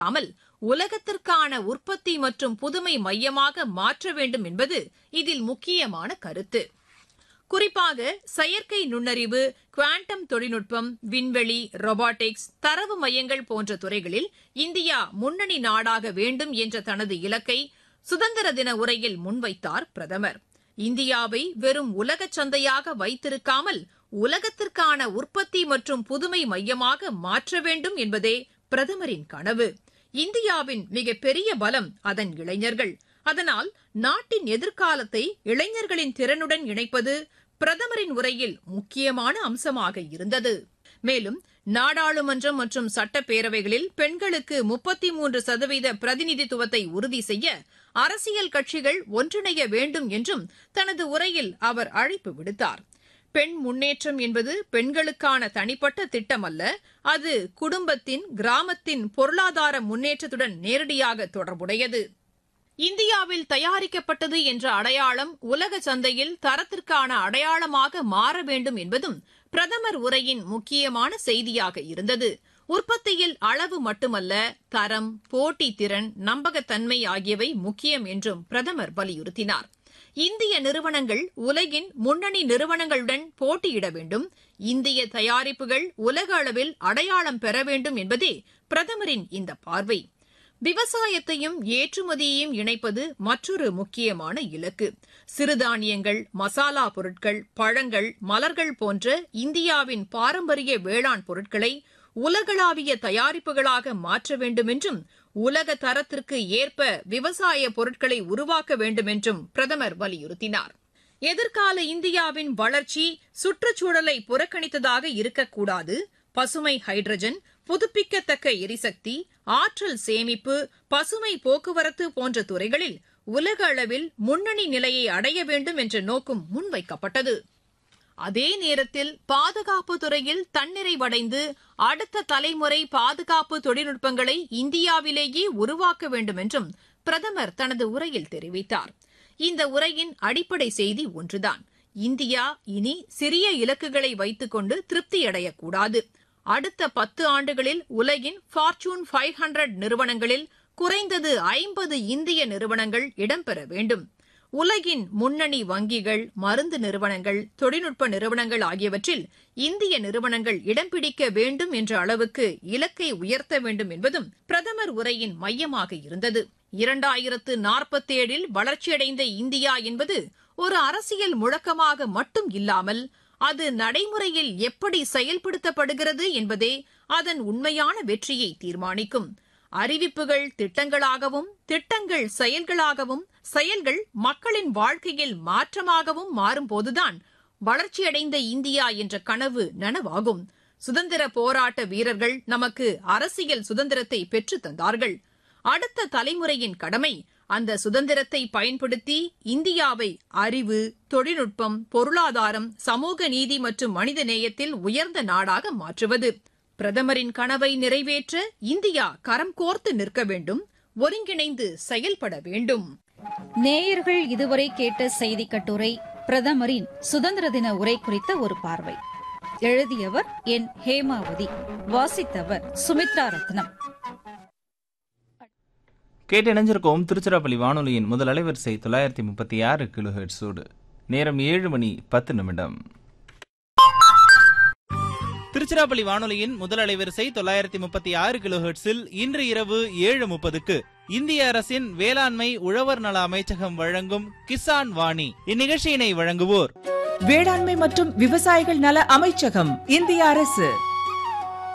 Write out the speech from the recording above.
அமல் உலகத்திற்கான உற்பத்தி மற்றும் புதுமை மையமாக மாற்ற வேண்டும் என்பது இதில் முக்கியமான கருத்து குறிப்பாக செயற்கை நுண்ணறிவு குவாண்டம் தொழில்நுட்பம் விண்வெளி ரொபாட்டிக்ஸ் தரவு மையங்கள் போன்ற துறைகளில் இந்தியா முன்னணி நாடாக வேண்டும் என்ற தனது இலக்கை சுதந்திர தின உரையில் முன்வைத்தார் பிரதமர் இந்தியாவை வெறும் உலக சந்தையாக வைத்திருக்காமல் உலகத்திற்கான உற்பத்தி மற்றும் புதுமை மையமாக மாற்ற வேண்டும் என்பதே பிரதமரின் கனவு இந்தியாவின் மிகப்பெரிய பலம் அதன் இளைஞர்கள் அதனால் நாட்டின் எதிர்காலத்தை இளைஞர்களின் திறனுடன் இணைப்பது பிரதமரின் உரையில் முக்கியமான அம்சமாக இருந்தது மேலும் நாடாளுமன்றம் மற்றும் சட்டப்பேரவைகளில் பெண்களுக்கு முப்பத்தி மூன்று சதவீத பிரதிநிதித்துவத்தை உறுதி செய்ய அரசியல் கட்சிகள் ஒன்றிணைய வேண்டும் என்றும் தனது உரையில் அவர் அழைப்பு விடுத்தார் பெண் முன்னேற்றம் என்பது பெண்களுக்கான தனிப்பட்ட திட்டம் அல்ல அது குடும்பத்தின் கிராமத்தின் பொருளாதார முன்னேற்றத்துடன் நேரடியாக தொடர்புடையது இந்தியாவில் தயாரிக்கப்பட்டது என்ற அடையாளம் உலக சந்தையில் தரத்திற்கான அடையாளமாக மாற வேண்டும் என்பதும் பிரதமர் உரையின் முக்கியமான செய்தியாக இருந்தது உற்பத்தியில் அளவு மட்டுமல்ல தரம் போட்டித்திறன் நம்பகத்தன்மை ஆகியவை முக்கியம் என்றும் பிரதமர் வலியுறுத்தினார் இந்திய நிறுவனங்கள் உலகின் முன்னணி நிறுவனங்களுடன் போட்டியிட வேண்டும் இந்திய தயாரிப்புகள் உலக அளவில் அடையாளம் பெற வேண்டும் என்பதே பிரதமரின் இந்த பார்வை விவசாயத்தையும் ஏற்றுமதியையும் இணைப்பது மற்றொரு முக்கியமான இலக்கு சிறுதானியங்கள் மசாலா பொருட்கள் பழங்கள் மலர்கள் போன்ற இந்தியாவின் பாரம்பரிய வேளாண் பொருட்களை உலகளாவிய தயாரிப்புகளாக மாற்ற வேண்டும் என்றும் உலக தரத்திற்கு ஏற்ப விவசாய பொருட்களை உருவாக்க வேண்டும் என்றும் பிரதமர் வலியுறுத்தினார் எதிர்கால இந்தியாவின் வளர்ச்சி சுற்றுச்சூழலை புறக்கணித்ததாக இருக்கக்கூடாது பசுமை ஹைட்ரஜன் புதுப்பிக்கத்தக்க எரிசக்தி ஆற்றல் சேமிப்பு பசுமை போக்குவரத்து போன்ற துறைகளில் உலக அளவில் முன்னணி நிலையை அடைய வேண்டும் என்ற நோக்கம் முன்வைக்கப்பட்டது அதே நேரத்தில் பாதுகாப்பு துறையில் தன்னிறைவடைந்து அடுத்த தலைமுறை பாதுகாப்பு தொழில்நுட்பங்களை இந்தியாவிலேயே உருவாக்க வேண்டும் என்றும் பிரதமர் தனது உரையில் தெரிவித்தார் இந்த உரையின் அடிப்படை செய்தி ஒன்றுதான் இந்தியா இனி சிறிய இலக்குகளை வைத்துக்கொண்டு திருப்தியடையக்கூடாது அடுத்த பத்து ஆண்டுகளில் உலகின் ஃபார்ச்சூன் ஃபைவ் ஹண்ட்ரட் நிறுவனங்களில் குறைந்தது ஐம்பது இந்திய நிறுவனங்கள் இடம்பெற வேண்டும் உலகின் முன்னணி வங்கிகள் மருந்து நிறுவனங்கள் தொழில்நுட்ப நிறுவனங்கள் ஆகியவற்றில் இந்திய நிறுவனங்கள் இடம் பிடிக்க வேண்டும் என்ற அளவுக்கு இலக்கை உயர்த்த வேண்டும் என்பதும் பிரதமர் உரையின் மையமாக இருந்தது இரண்டாயிரத்து நாற்பத்தேழில் வளர்ச்சியடைந்த இந்தியா என்பது ஒரு அரசியல் முழக்கமாக மட்டும் இல்லாமல் அது நடைமுறையில் எப்படி செயல்படுத்தப்படுகிறது என்பதே அதன் உண்மையான வெற்றியை தீர்மானிக்கும் அறிவிப்புகள் திட்டங்களாகவும் திட்டங்கள் செயல்களாகவும் செயல்கள் மக்களின் வாழ்க்கையில் மாற்றமாகவும் மாறும்போதுதான் வளர்ச்சியடைந்த இந்தியா என்ற கனவு நனவாகும் சுதந்திர போராட்ட வீரர்கள் நமக்கு அரசியல் சுதந்திரத்தை பெற்றுத் தந்தார்கள் அடுத்த தலைமுறையின் கடமை அந்த சுதந்திரத்தை பயன்படுத்தி இந்தியாவை அறிவு தொழில்நுட்பம் பொருளாதாரம் சமூக நீதி மற்றும் மனித நேயத்தில் உயர்ந்த நாடாக மாற்றுவது பிரதமரின் கனவை நிறைவேற்ற இந்தியா கரம் கோர்த்து நிற்க வேண்டும் ஒருங்கிணைந்து செயல்பட வேண்டும் நேயர்கள் இதுவரை கேட்ட செய்தி கட்டுரை பிரதமரின் சுதந்திர தின உரை குறித்த ஒரு பார்வை எழுதியவர் என் ஹேமாவதி வாசித்தவர் சுமித்ரா ரத்னம் கேட்டு இணைஞ்சிருக்கோம் திருச்சிராப்பள்ளி வானொலியின் முதல் அலைவரிசை தொள்ளாயிரத்தி முப்பத்தி ஆறு கிலோ ஹெர்ட்ஸோடு நேரம் ஏழு மணி பத்து நிமிடம் திருச்சிராப்பள்ளி வானொலியின் முதல் அலைவரிசை தொள்ளாயிரத்தி முப்பத்தி ஆறு கிலோ ஹெர்ட்ஸில் இன்று இரவு ஏழு முப்பதுக்கு இந்திய அரசின் வேளாண்மை உழவர் நல அமைச்சகம் வழங்கும் கிசான் வாணி இந்நிகழ்ச்சியினை வழங்குவோர் வேளாண்மை மற்றும் விவசாயிகள் நல அமைச்சகம் இந்திய அரசு